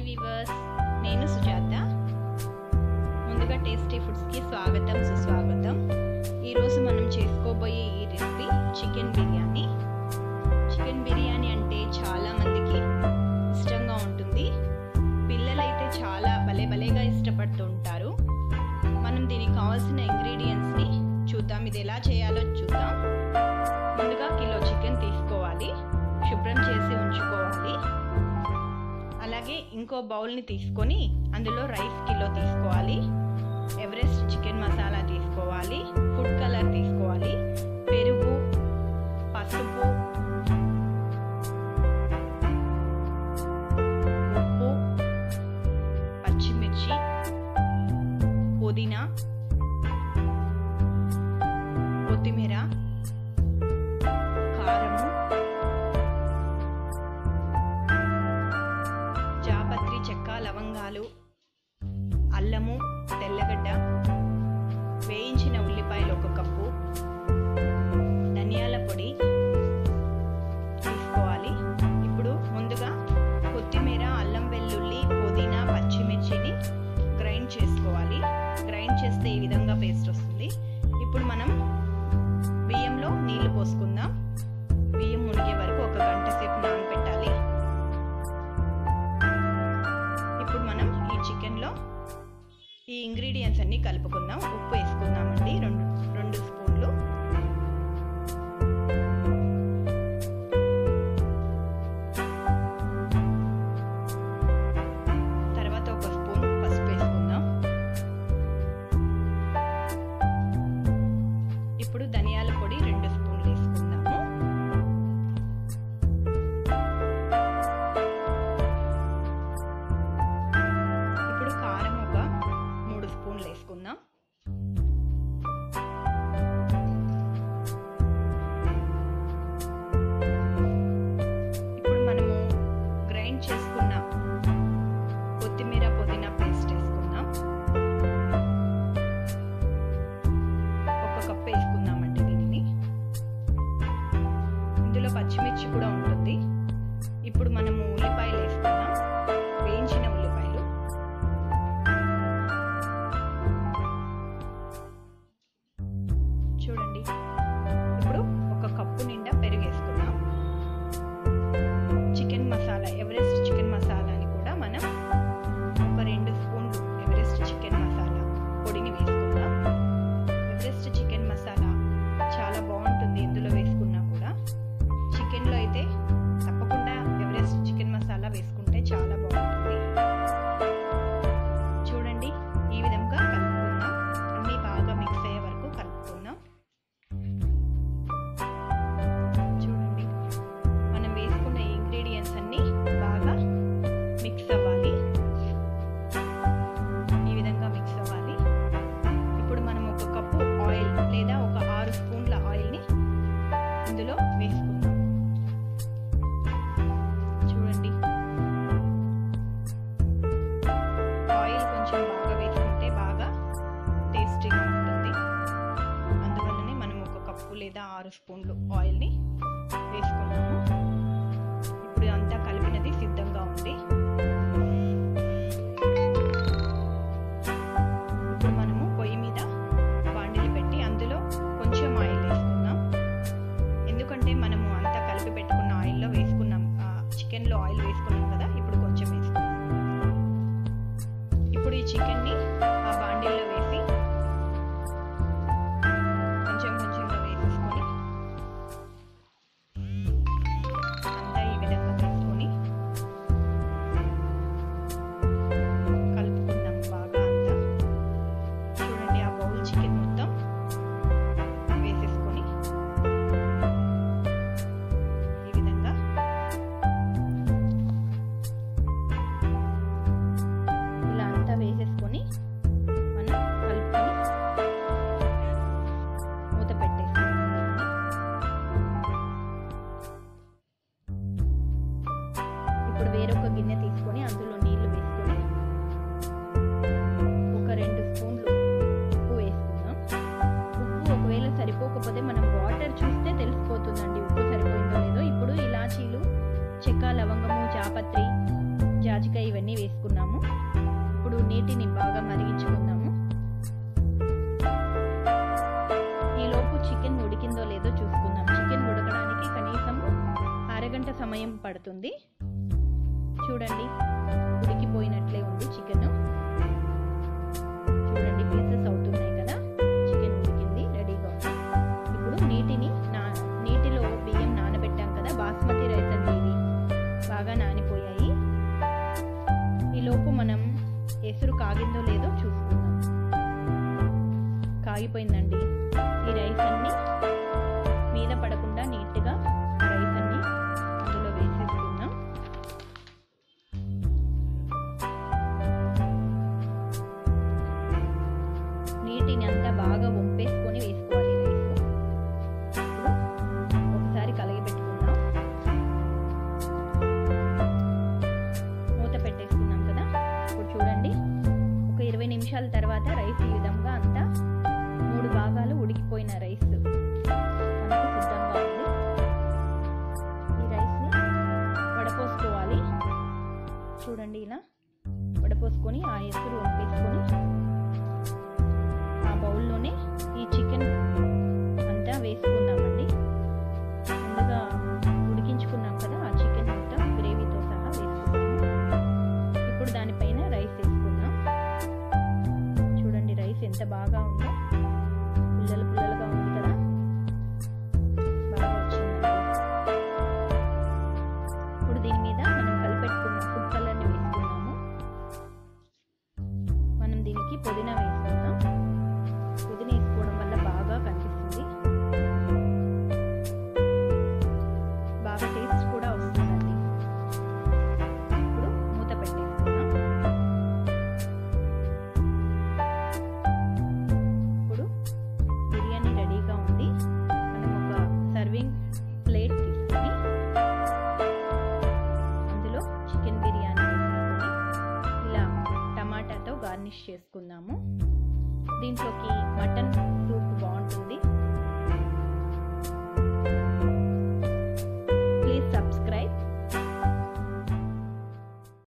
weavers నేను సుజాత ముందుగా tasty ఫుడ్స్కి స్వాగతం సుస్వాగతం ఈరోజు మనం చేసుకోబోయే ఈ recipe chicken biryani chicken biryani అంటే చాలా మందికి ఇష్టంగా ఉంటుంది పిల్లలైతే చాలా భలే భలేగా ఇష్టపడుతూ ఉంటారు మనం దీనికి కావాల్సిన ఇంగ్రీడియంట్స్ని చూద్దాం ఇది ఎలా చేయాలో చూద్దాం ముందుగా కిలో చికెన్ తీసుకోవాలి శుభ్రం చేసి ఉంచుకోవాలి అలాగే ఇంకో బౌల్ని తీసుకొని అందులో రైస్ కిలో తీసుకోవాలి ఎవరెస్ట్ చికెన్ మసాలా తీసుకోవాలి ఫుడ్ కలర్ తీసుకోవాలి పెరుగు పసుపు ఉప్పు పచ్చిమిర్చి పుదీనా కొత్తిమీర కారము జాపత్రి చెక్క లవంగాలు అల్లము తెల్లగడ్డ వేయించిన ఉల్లిపాయలు ఒక కప్పు ధనియాల పొడి తీసుకోవాలి ఇప్పుడు ముందుగా కొత్తిమీర అల్లం వెల్లుల్లి పుదీనా పచ్చిమిర్చిని గ్రైండ్ చేసుకోవాలి గ్రైండ్ చేస్తే ఈ విధంగా పేస్ట్ వస్తుంది ఇప్పుడు మనం బియ్యంలో నీళ్లు పోసుకుందాం బియ్యం మునిగే వరకు ఒక గంట సేపు నానబెట్టాలి ఇప్పుడు మనం ఈ చికెన్లో ఈ ఇంగ్రీడియంట్స్ అన్ని కలుపుకుందాం ఉప్పు వేసుకుందామండి రెండు రెండు స్పూన్లు తర్వాత ఒక స్పూన్ పసుపు వేసుకుందాం ఇప్పుడు ధనియాల పొడి రెండు స్పూన్లు వేసుకుందాము ఇప్పుడు కారం ఒక మూడు స్పూన్లు వేసుకుందాం ఇప్పుడు మనము గ్రైండ్ చేసుకున్న కొత్తిమీర పుదీనా పేస్ట్ వేసుకుందాం ఒక కప్ వేసుకుందామండి దీనిని ఇందులో పచ్చిమిర్చి కూడా ఉంటుంది ఇప్పుడు మనము ఉల్లిపాయలు వేసుకుందాం వేయించిన ఉల్లిపాయలు చూడండి ఇప్పుడు ఒక కప్పు నిండా పెరుగు వేసుకుందాం చికెన్ మసాలా ఎవరెస్ట్ చికెన్ మసాలాని కూడా మనం ఒక రెండు స్పూన్లు ఎవరెస్ట్ చికెన్ మసాలా పొడిని వేసుకుందాం ఎవరెస్ట్ చికెన్ మసాలా చాలా బాగుంటుంది ఇందులో వేసుకున్నా కూడా చికెన్లో అయితే తప్పకుండా ఎవరెస్ట్ చికెన్ మసాలా వేసుకుంటే చాలా బాగుంటుంది చూడండి ఈ విధంగా కలుపుకుందాం అన్నీ బాగా మిక్స్ అయ్యే వరకు కలుపుకుందాం చూడండి మనం వేసుకున్న ఇంగ్రీడియంట్స్ అన్నీ బాగా మిక్స్ అవ్వాలి ఈ విధంగా మిక్స్ అవ్వాలి ఇప్పుడు మనం ఒక కప్పు ఆయిల్ లేదా ఒక ఆరు స్పూన్ల ఆయిల్ని ఇందులో వేసుకుందాం చూడండి ఆయిల్ కొంచెం బాగా వేసుకుంటే బాగా టేస్టీగా ఉంటుంది అందువల్లనే మనం ఒక కప్పు లేదా ఆరు స్పూన్లు ఆయిల్ని వేసుకున్నాము ఇప్పుడు అంతా కలిపినది సిద్ధంగా ఉంది ఇప్పుడు మనము పొయ్యి మీద బాండిలు పెట్టి అందులో కొంచెం ఆయిల్ వేసుకుందాం ఎందుకంటే మనము అంతా కలిపి పెట్టుకున్న ఆయిల్లో వేసుకున్నాం చికెన్లో ఆయిల్ వేసుకున్నాం కదా ఇప్పుడు కొంచెం వేసుకుందాం ఇప్పుడు ఈ చికెన్ని ఆ బాండిల్లో వేసి కొంచెం కొంచెంగా వేసేసుకొని అంతా ఈ విధంగా వేసుకొని కలుపుకుందాం బాగా అంతా చూడండి ఆ బౌల్ చికెన్ మొత్తం వేసేసుకొని ఈ విధంగా ఇలా అంతా వేసేసుకొని మనం కలుపుకొని మూత పెట్టేసుకుందాం ఇప్పుడు వేరొక గిన్నె తీసుకొని అందులో నీళ్లు వేసుకొని ఒక రెండు స్పూన్లు ఉప్పు వేసుకుందాం ఉప్పు ఒకవేళ సరిపోకపోతే మనం వాటర్ చూస్తే తెలిసిపోతుందండి ఉప్పు సరిపోయిందో లేదో ఇప్పుడు ఇలాచీలు చెక్క లవంగము జాపత్రి జాజికాయ ఇవన్నీ వేసుకున్నాము ఇప్పుడు నీటిని బాగా మరిగించుకుందాము ఈలోపు చికెన్ ఉడికిందో లేదో చూసుకుందాం చికెన్ ఉడకడానికి కనీసం అరగంట సమయం పడుతుంది చూడండి ఉడికిపోయినట్లే ఉంది చికెన్ చూడండి పీసెస్ అవుతున్నాయి కదా చికెన్ ఉడికింది రెడీగా ఉంది ఇప్పుడు నీటిని నా నీటిలో బియ్యం నానబెట్టాం కదా బాస్మతి రైస్ అండి ఇవి బాగా నానిపోయాయి ఈలోపు మనం ఎసురు కాగిందో లేదో చూసుకుందాం కాగిపోయిందండి ఈ రైస్ అన్ని మీద పడకుండా నీట్గా ఆ రైస్ అన్ని అందులో వేసేసుకుందాం నీటిని అంతా బాగా వంపేసుకొని వేసుకోవాలి రైస్ ఇప్పుడు ఒకసారి కలిగి పెట్టుకుందాం మూత పెట్టేసుకున్నాం కదా ఇప్పుడు చూడండి ఒక ఇరవై నిమిషాల తర్వాత రైస్ ఈ విధంగా అంతా మూడు భాగాలు ఉడికిపోయిన రైస్ మనకు సిద్ధంగా ఉంది ఈ రైస్ని వడపోసుకోవాలి చూడండి ఇలా వడపోసుకొని ఆ ఎసురు వంపేసుకొని ఆ బౌల్లోనే ఈ చికెన్ అంతా వేసుకున్నామండి ముందుగా ఉడికించుకున్నాం కదా ఆ చికెన్ మొత్తం గ్రేవీతో సహా వేసుకున్నాము ఇప్పుడు దానిపైన రైస్ వేసుకుందాం చూడండి రైస్ ఎంత బాగా ఉందో పుల్లలు పుల్లలుగా ఉంది కదా బాగా వచ్చిందండి ఇప్పుడు దీని మీద మనం కలిపెట్టుకున్న ఫుడ్ కలర్ని వేసుకున్నాము మనం దీనికి పుదీనా వేసుకుందాం పుదీనా వేసుకోవడం వల్ల బాగా కనిపిస్తుంది బాగా టేస్ట్ కూడా వస్తుందండి ఇప్పుడు మూత పెట్టేసుకుందాం ఇప్పుడు బిర్యానీ రెడీగా ఉంది మనం ఒక సర్వింగ్ ప్లేట్ తీసుకొని అందులో చికెన్ బిర్యానీ వేసుకొని ఇలా టమాటాతో గార్నిష్ చేసుకుందాము దీంట్లోకి మటన్ సూప్ బాగుంటుంది